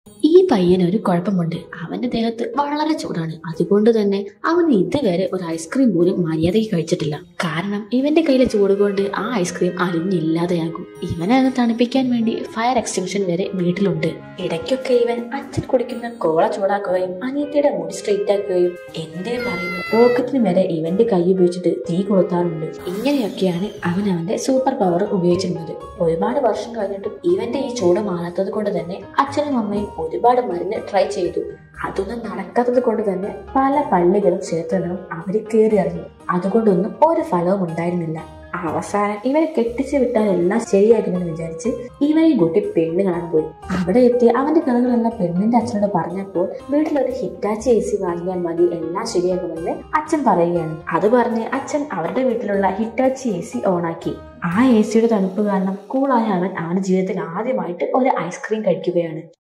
ഈ പയ്യന് ഒരു കുഴപ്പമുണ്ട് അവന്റെ ദേഹത്ത് വളരെ ചൂടാണ് അതുകൊണ്ട് തന്നെ അവൻ ഇതുവരെ ഒരു ഐസ്ക്രീം പോലും മര്യാദയ്ക്ക് കഴിച്ചിട്ടില്ല കാരണം ഇവന്റെ കയ്യിലെ ചൂട് കൊണ്ട് ആ ഐസ്ക്രീം അലിഞ്ഞില്ലാതെയാകും ഇവനെ അങ്ങ് തണുപ്പിക്കാൻ വേണ്ടി ഫയർ എക്സ്റ്റൻഷൻ വരെ വീട്ടിലുണ്ട് ഇടയ്ക്കൊക്കെ ഇവൻ അച്ഛൻ കുടിക്കുന്ന കോള ചൂടാക്കുകയും അനിയത്തിയുടെ മുടി സ്ട്രെയിറ്റ് ആക്കുകയും എന്തേ പറയുന്നു റോക്കറ്റിന് വരെ ഇവന്റെ കൈ ഉപയോഗിച്ചിട്ട് തീ കൊളുത്താറുണ്ട് ഇങ്ങനെയൊക്കെയാണ് അവൻ അവന്റെ സൂപ്പർ പവർ ഉപയോഗിച്ചിരുന്നത് ഒരുപാട് വർഷം കഴിഞ്ഞിട്ടും ഇവന്റെ ഈ ചൂട് മാറാത്തത് കൊണ്ട് തന്നെ അച്ഛനും അമ്മയും ഒരുപാട് മരുന്ന് ട്രൈ ചെയ്തു അതൊന്നും നടക്കാത്തത് കൊണ്ട് തന്നെ പല പള്ളികളും ക്ഷേത്രങ്ങളും അവർ കയറി ഇറങ്ങി അതുകൊണ്ടൊന്നും ഒരു ഫലവും ഉണ്ടായിരുന്നില്ല അവസാനം ഇവരെ കെട്ടിച്ചു വിട്ടാൽ എല്ലാം ശരിയാകുമെന്ന് വിചാരിച്ച് ഇവരെയും കൂട്ടി പെണ്ണ് കാണാൻ പോയി അവിടെ എത്തി അവന്റെ കഥകളെല്ലാം പെണ്ണിന്റെ അച്ഛനോട് പറഞ്ഞപ്പോൾ വീട്ടിലൊരു ഹിറ്റാച്ചി എ സി വാങ്ങിയാൽ മതി എല്ലാം ശരിയാകുമെന്ന് അച്ഛൻ പറയുകയാണ് അത് പറഞ്ഞ് അച്ഛൻ അവരുടെ വീട്ടിലുള്ള ഹിറ്റാച്ചി എ സി ഓണാക്കി ആ എ സിയുടെ തണുപ്പ് കാരണം കൂളായ അവൻ അവന്റെ ജീവിതത്തിൽ ആദ്യമായിട്ട് ഒരു ഐസ്ക്രീം കഴിക്കുകയാണ്